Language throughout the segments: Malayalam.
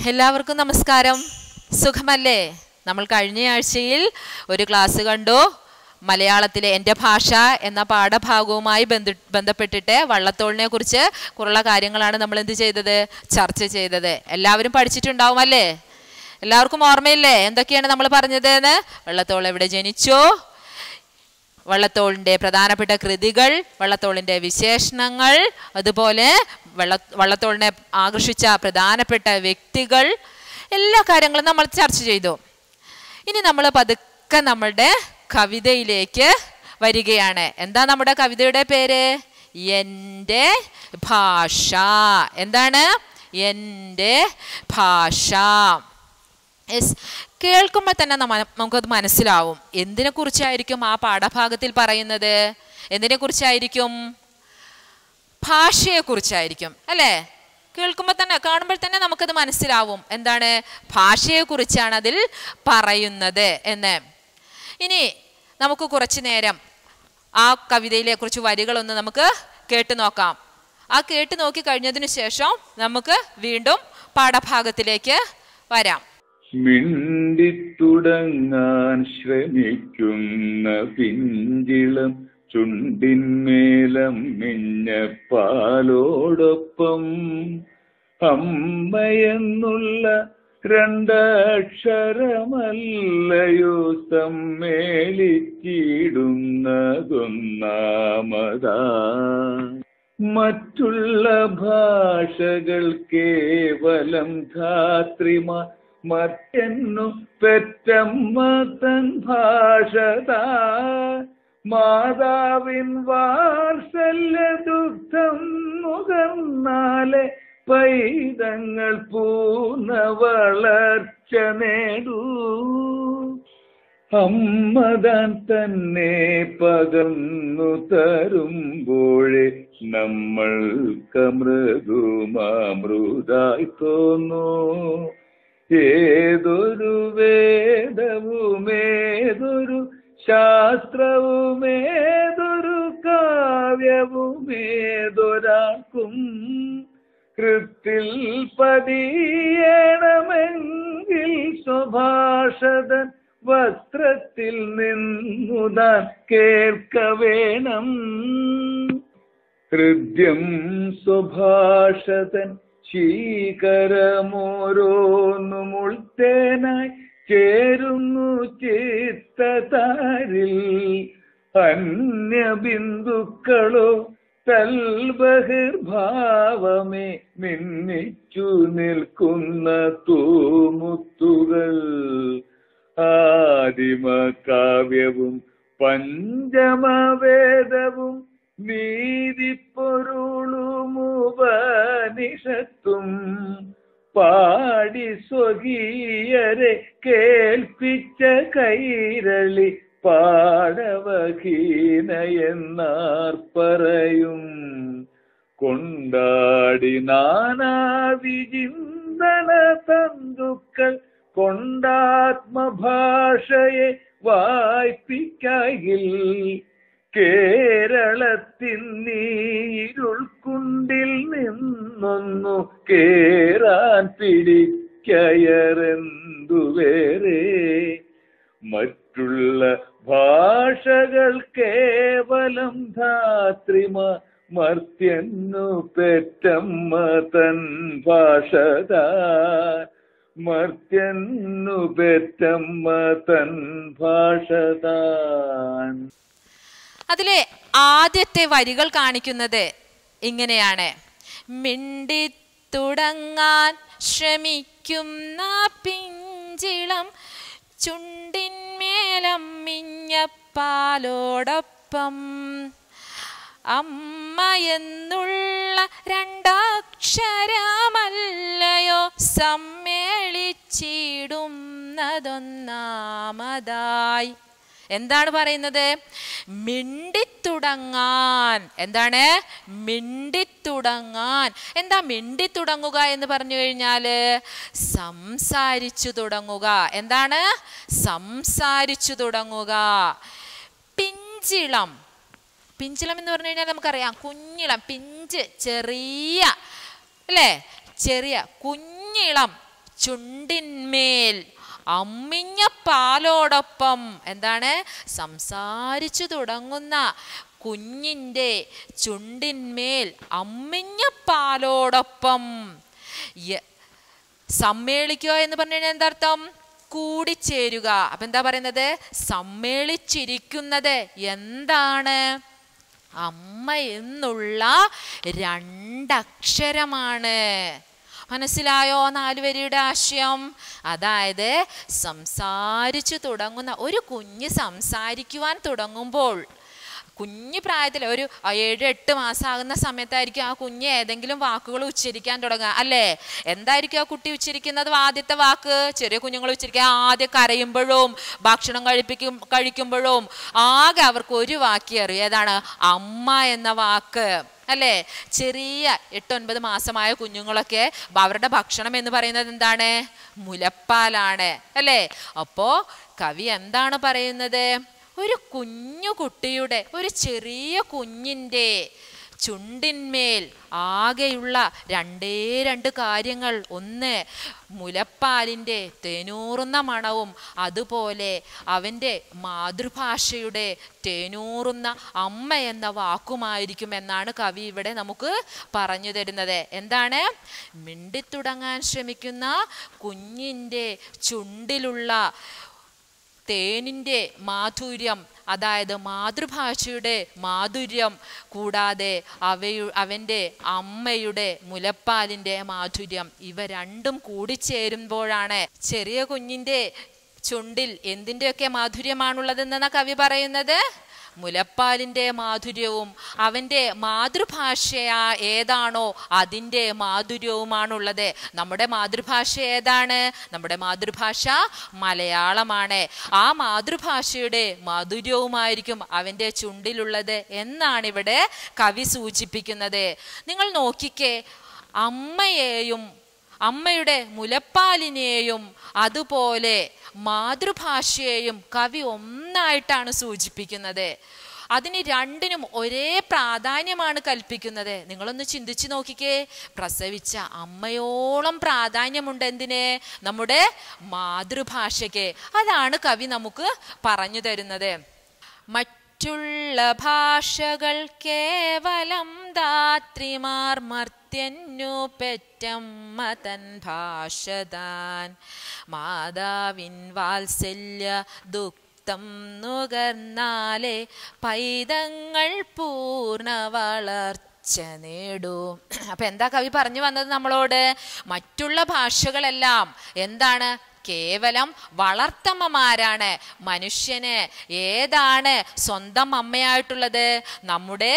എല്ലാവർക്കും നമസ്കാരം സുഖമല്ലേ നമ്മൾ കഴിഞ്ഞ ആഴ്ചയിൽ ഒരു ക്ലാസ് കണ്ടു മലയാളത്തിലെ എൻ്റെ ഭാഷ എന്ന പാഠഭാഗവുമായി ബന്ധ ബന്ധപ്പെട്ടിട്ട് വള്ളത്തോളിനെ കുറിച്ച് കുറേ കാര്യങ്ങളാണ് നമ്മൾ എന്ത് ചെയ്തത് ചർച്ച ചെയ്തത് എല്ലാവരും പഠിച്ചിട്ടുണ്ടാവും അല്ലേ എല്ലാവർക്കും ഓർമ്മയില്ലേ എന്തൊക്കെയാണ് നമ്മൾ പറഞ്ഞത് എന്ന് വള്ളത്തോൾ എവിടെ ജനിച്ചു വള്ളത്തോളിൻ്റെ പ്രധാനപ്പെട്ട കൃതികൾ വള്ളത്തോളിൻ്റെ വിശേഷണങ്ങൾ അതുപോലെ വെള്ള വള്ളത്തോളിനെ ആകർഷിച്ച പ്രധാനപ്പെട്ട വ്യക്തികൾ എല്ലാ കാര്യങ്ങളും നമ്മൾ ചർച്ച ചെയ്തു ഇനി നമ്മൾ പതുക്കെ നമ്മളുടെ കവിതയിലേക്ക് വരികയാണ് എന്താ നമ്മുടെ കവിതയുടെ പേര് എൻ്റെ ഭാഷ എന്താണ് എൻ്റെ ഭാഷ യെസ് കേൾക്കുമ്പോൾ തന്നെ നമ്മ നമുക്കത് മനസ്സിലാവും എന്തിനെ കുറിച്ചായിരിക്കും ആ പാഠഭാഗത്തിൽ പറയുന്നത് എന്തിനെ കുറിച്ചായിരിക്കും ഭാഷയെ കുറിച്ചായിരിക്കും അല്ലേ കേൾക്കുമ്പോൾ തന്നെ കാണുമ്പോൾ തന്നെ നമുക്കത് മനസ്സിലാവും എന്താണ് ഭാഷയെ കുറിച്ചാണ് അതിൽ പറയുന്നത് എന്ന് ഇനി നമുക്ക് കുറച്ച് നേരം ആ കവിതയിലെ കുറച്ച് വരികളൊന്ന് നമുക്ക് കേട്ടു നോക്കാം ആ കേട്ടു നോക്കി കഴിഞ്ഞതിന് ശേഷം നമുക്ക് വീണ്ടും പാഠഭാഗത്തിലേക്ക് വരാം മിണ്ടിത്തുടങ്ങാൻ ശ്രമിക്കുന്ന പിഞ്ചിളം ചുണ്ടിന്മേലം മിഞ്ഞ പാലോടൊപ്പം അമ്മയെന്നുള്ള രണ്ടക്ഷരമല്ലയോ സമ്മേളിച്ചിടുന്നതൊന്നാമതാ മറ്റുള്ള ഭാഷകൾ കേവലം ധാത്രിമാ മറ്റെന്നു പെറ്റമ്മ തൻ ഭാഷതാ മാതാവിൻ വാത്സല്യ ദുഃഖം മുഖർന്നാലെ പൈതങ്ങൾ പൂർണ്ണ വളർച്ച നേടൂ അമ്മതാൻ തന്നെ പകർന്നു തരുമ്പോഴേ നമ്മൾക്ക് മൃദുമാമൃതായി തോന്നൂ ഏതൊരു വേദവുമേതൊരു ശാസ്ത്രവുമേതൊരു കാവ്യവുമേതൊരാൾക്കും കൃത്തിൽ പതിയണമെങ്കിൽ സ്വഭാഷതൻ വസ്ത്രത്തിൽ നിന്നുതാൻ കേൾക്ക വേണം ഹൃദ്യം സ്വഭാഷതൻ ശീകരമോരോന്നുമുൾത്തേനായി ചേരുന്നു ചിത്തതാരിൽ അന്യബിന്ദുക്കളോ തൽബഹിർഭാവമേ മിന്നിച്ചു നിൽക്കുന്ന തൂമുത്തുകൾ ആദിമകാവ്യവും പഞ്ചമവേദവും നീതിപ്പൊരുളുമുപനിഷത്തും പാടി സ്വകീയരെ കേൾപ്പിച്ച കൈരളി പാടവഹീനയെന്നാർ പറയും കൊണ്ടാടി നാനാവിചിന്തന തന്തുക്കൾ കൊണ്ടാത്മഭാഷയെ വായ്പിക്കായിൽ കേരളത്തിൻ നീരുൾക്കുണ്ടിൽ നിന്നൊന്നു കേറാൻ പിടിക്കയറെന്തു വേറെ മറ്റുള്ള ഭാഷകൾ കേവലം ധാത്രിമ മർത്യന്നു പെറ്റമ്മ തൻ ഭാഷതാ മർത്യന്നു പെറ്റമ്മ തൻ ഭാഷതാൻ അതിലെ ആദ്യത്തെ വരികൾ കാണിക്കുന്നത് ഇങ്ങനെയാണ് മിണ്ടിത്തുടങ്ങാൻ ശ്രമിക്കുന്ന പിഞ്ചിളം ചുണ്ടിന്മേലമ്മിഞ്ഞപ്പാലോടൊപ്പം അമ്മ എന്നുള്ള രണ്ടാക്ഷരമല്ലയോ സമ്മേളിച്ചിടുന്നതൊന്നാമതായി എന്താണ് പറയുന്നത് മിണ്ടിത്തുടങ്ങാൻ എന്താണ് മിണ്ടിത്തുടങ്ങാൻ എന്താ മിണ്ടിത്തുടങ്ങുക എന്ന് പറഞ്ഞു കഴിഞ്ഞാൽ സംസാരിച്ചു തുടങ്ങുക എന്താണ് സംസാരിച്ചു തുടങ്ങുക പിഞ്ചിളം പിഞ്ചിളം എന്ന് പറഞ്ഞു കഴിഞ്ഞാൽ നമുക്കറിയാം കുഞ്ഞിളം പിഞ്ച് ചെറിയ അല്ലേ ചെറിയ കുഞ്ഞിളം ചുണ്ടിന്മേൽ അമ്മിഞ്ഞ പാലോടൊപ്പം എന്താണ് സംസാരിച്ചു തുടങ്ങുന്ന കുഞ്ഞിൻ്റെ ചുണ്ടിന്മേൽ അമ്മിഞ്ഞ പാലോടൊപ്പം യ- സമ്മേളിക്കുക എന്ന് പറഞ്ഞു കഴിഞ്ഞാൽ എന്താർത്ഥം കൂടിച്ചേരുക അപ്പൊ എന്താ പറയുന്നത് സമ്മേളിച്ചിരിക്കുന്നത് എന്താണ് അമ്മ എന്നുള്ള രണ്ടക്ഷരമാണ് മനസ്സിലായോ നാലുവരിയുടെ ആശയം അതായത് സംസാരിച്ചു തുടങ്ങുന്ന ഒരു കുഞ്ഞ് സംസാരിക്കുവാൻ തുടങ്ങുമ്പോൾ കുഞ്ഞു പ്രായത്തിൽ ഒരു ഏഴ് എട്ട് മാസമാകുന്ന സമയത്തായിരിക്കും ആ കുഞ്ഞ് ഏതെങ്കിലും വാക്കുകൾ ഉച്ചരിക്കാൻ തുടങ്ങുക അല്ലേ എന്തായിരിക്കും ആ കുട്ടി ഉച്ചരിക്കുന്നത് ആദ്യത്തെ വാക്ക് ചെറിയ കുഞ്ഞുങ്ങൾ ഉച്ചരിക്കുക ആദ്യം കരയുമ്പോഴും ഭക്ഷണം കഴിപ്പിക്കും കഴിക്കുമ്പോഴും ആകെ അവർക്ക് ഒരു വാക്കി അറിയും ഏതാണ് അമ്മ എന്ന വാക്ക് അല്ലേ ചെറിയ എട്ടൊൻപത് മാസമായ കുഞ്ഞുങ്ങളൊക്കെ അവരുടെ ഭക്ഷണം എന്ന് പറയുന്നത് എന്താണ് മുലപ്പാലാണ് അല്ലേ അപ്പോ കവി എന്താണ് പറയുന്നത് ഒരു കുഞ്ഞു കുട്ടിയുടെ ഒരു ചെറിയ കുഞ്ഞിൻ്റെ ചുണ്ടിന്മേൽ ആകെയുള്ള രണ്ടേ രണ്ട് കാര്യങ്ങൾ ഒന്ന് മുലപ്പാലിൻ്റെ തേനൂറുന്ന മണവും അതുപോലെ അവൻ്റെ മാതൃഭാഷയുടെ തേനൂറുന്ന അമ്മ എന്ന വാക്കുമായിരിക്കും എന്നാണ് കവി ഇവിടെ നമുക്ക് പറഞ്ഞു തരുന്നത് എന്താണ് മിണ്ടിത്തുടങ്ങാൻ ശ്രമിക്കുന്ന കുഞ്ഞിൻ്റെ ചുണ്ടിലുള്ള തേനിൻ്റെ മാധുര്യം അതായത് മാതൃഭാഷയുടെ മാധുര്യം കൂടാതെ അവയു അവൻ്റെ അമ്മയുടെ മുലപ്പാലിൻ്റെ മാധുര്യം ഇവ രണ്ടും കൂടിച്ചേരുമ്പോഴാണ് ചെറിയ കുഞ്ഞിൻ്റെ ചുണ്ടിൽ എന്തിൻ്റെയൊക്കെ മാധുര്യമാണുള്ളതെന്നാണ് കവി പറയുന്നത് മുലപ്പാലിൻ്റെ മാധുര്യവും അവൻ്റെ മാതൃഭാഷയ ഏതാണോ അതിൻ്റെ മാധുര്യവുമാണുള്ളത് നമ്മുടെ മാതൃഭാഷ ഏതാണ് നമ്മുടെ മാതൃഭാഷ മലയാളമാണ് ആ മാതൃഭാഷയുടെ മാധുര്യവുമായിരിക്കും അവൻ്റെ ചുണ്ടിലുള്ളത് എന്നാണ് ഇവിടെ കവി സൂചിപ്പിക്കുന്നത് നിങ്ങൾ നോക്കിക്കേ അമ്മയെയും അമ്മയുടെ മുലപ്പാലിനെയും അതുപോലെ മാതൃഭാഷയെയും കവി ഒന്നായിട്ടാണ് സൂചിപ്പിക്കുന്നത് അതിന് രണ്ടിനും ഒരേ പ്രാധാന്യമാണ് കൽപ്പിക്കുന്നത് നിങ്ങളൊന്ന് ചിന്തിച്ചു നോക്കിക്കേ പ്രസവിച്ച അമ്മയോളം പ്രാധാന്യമുണ്ട് എന്തിന് നമ്മുടെ മാതൃഭാഷയ്ക്ക് അതാണ് കവി നമുക്ക് പറഞ്ഞു തരുന്നത് മറ്റുള്ള ഭാഷകൾ കേവലം ധാത്രിമാർ മർത്യന്നു പെറ്റമ്മ തൻ ഭാഷ താൻ മാതാവിൻ വാത്സല്യ ദുഃഖം നുകർന്നാലേ പൈതങ്ങൾ പൂർണ്ണ വളർച്ച നേടൂ അപ്പൊ എന്താ കവി പറഞ്ഞു വന്നത് നമ്മളോട് മറ്റുള്ള ഭാഷകളെല്ലാം എന്താണ് കേവലം വളർത്തമ്മമാരാണ് മനുഷ്യന് ഏതാണ് സ്വന്തം അമ്മയായിട്ടുള്ളത് നമ്മുടെ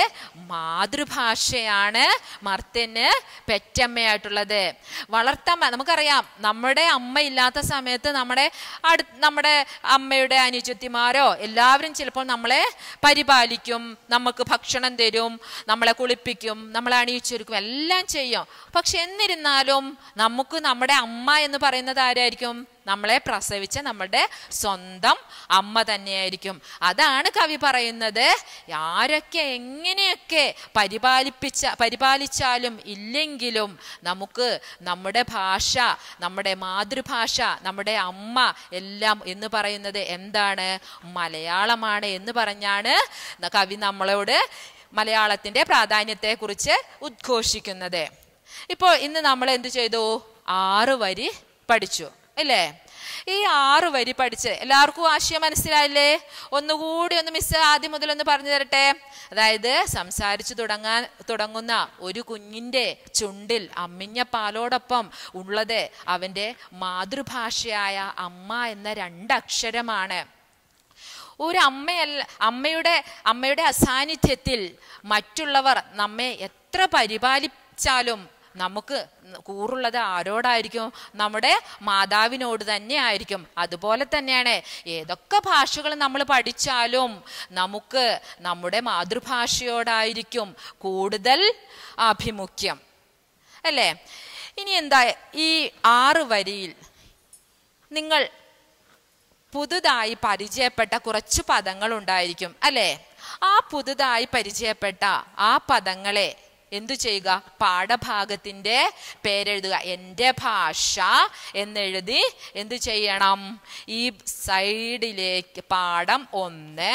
മാതൃഭാഷയാണ് മർത്യന് പെറ്റമ്മയായിട്ടുള്ളത് വളർത്തമ്മ നമുക്കറിയാം നമ്മുടെ അമ്മ ഇല്ലാത്ത സമയത്ത് നമ്മുടെ അടു നമ്മുടെ അമ്മയുടെ അനുജത്തിമാരോ എല്ലാവരും ചിലപ്പോൾ നമ്മളെ പരിപാലിക്കും നമുക്ക് ഭക്ഷണം തരും നമ്മളെ കുളിപ്പിക്കും നമ്മളെ അണിയിച്ചൊരുക്കും എല്ലാം ചെയ്യും പക്ഷെ എന്നിരുന്നാലും നമുക്ക് നമ്മുടെ അമ്മ എന്ന് പറയുന്നത് ആരായിരിക്കും നമ്മളെ പ്രസവിച്ച നമ്മുടെ സ്വന്തം അമ്മ തന്നെയായിരിക്കും അതാണ് കവി പറയുന്നത് ആരൊക്കെ എങ്ങനെയൊക്കെ പരിപാലിപ്പിച്ച പരിപാലിച്ചാലും ഇല്ലെങ്കിലും നമുക്ക് നമ്മുടെ ഭാഷ നമ്മുടെ മാതൃഭാഷ നമ്മുടെ അമ്മ എല്ലാം എന്ന് പറയുന്നത് എന്താണ് മലയാളമാണ് എന്ന് പറഞ്ഞാണ് കവി നമ്മളോട് മലയാളത്തിൻ്റെ പ്രാധാന്യത്തെക്കുറിച്ച് ഉദ്ഘോഷിക്കുന്നത് ഇപ്പോൾ ഇന്ന് നമ്മൾ എന്ത് ചെയ്തു ആറ് വരി പഠിച്ചു അല്ലേ ഈ ആറ് വരി പഠിച്ച് എല്ലാവർക്കും ആശയം മനസ്സിലായില്ലേ ഒന്നുകൂടി ഒന്ന് മിസ് ആദ്യം മുതൽ ഒന്ന് പറഞ്ഞു തരട്ടെ അതായത് സംസാരിച്ചു തുടങ്ങാൻ തുടങ്ങുന്ന ഒരു കുഞ്ഞിൻ്റെ ചുണ്ടിൽ അമ്മിഞ്ഞ പാലോടൊപ്പം ഉള്ളത് അവൻ്റെ മാതൃഭാഷയായ അമ്മ എന്ന രണ്ടക്ഷരമാണ് ഒരു അമ്മയല്ല അമ്മയുടെ അമ്മയുടെ അസാന്നിധ്യത്തിൽ മറ്റുള്ളവർ നമ്മെ എത്ര പരിപാലിച്ചാലും നമുക്ക് കൂറുള്ളത് ആരോടായിരിക്കും നമ്മുടെ മാതാവിനോട് തന്നെ ആയിരിക്കും അതുപോലെ തന്നെയാണ് ഏതൊക്കെ ഭാഷകൾ നമ്മൾ പഠിച്ചാലും നമുക്ക് നമ്മുടെ മാതൃഭാഷയോടായിരിക്കും കൂടുതൽ ആഭിമുഖ്യം അല്ലേ ഇനി എന്താ ഈ ആറ് വരിയിൽ നിങ്ങൾ പുതുതായി പരിചയപ്പെട്ട കുറച്ച് പദങ്ങൾ ഉണ്ടായിരിക്കും അല്ലേ ആ പുതുതായി പരിചയപ്പെട്ട ആ പദങ്ങളെ എന്തു ചെയ്യുക പാഠഭാഗത്തിന്റെ പേരെഴുതുക എൻ്റെ ഭാഷ എന്നെഴുതി എന്തു ചെയ്യണം ഈ സൈഡിലേക്ക് പാഠം ഒന്ന്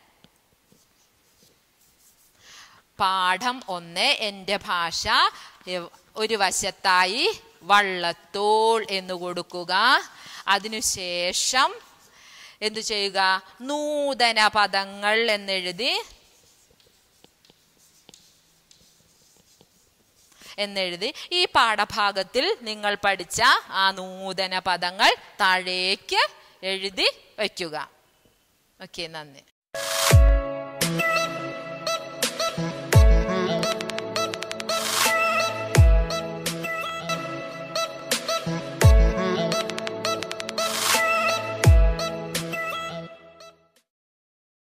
പാഠം ഒന്ന് എൻ്റെ ഭാഷ എവ്- ഒരു വശത്തായി വള്ളത്തോൾ എന്ന് കൊടുക്കുക അതിനുശേഷം എന്തു ചെയ്യുക നൂതന പദങ്ങൾ എന്നെഴുതി എന്നെഴുതി ഈ പാഠഭാഗത്തിൽ നിങ്ങൾ പഠിച്ച ആ നൂതന പദങ്ങൾ താഴേക്ക് എഴുതി വയ്ക്കുക ഓക്കെ നന്ദി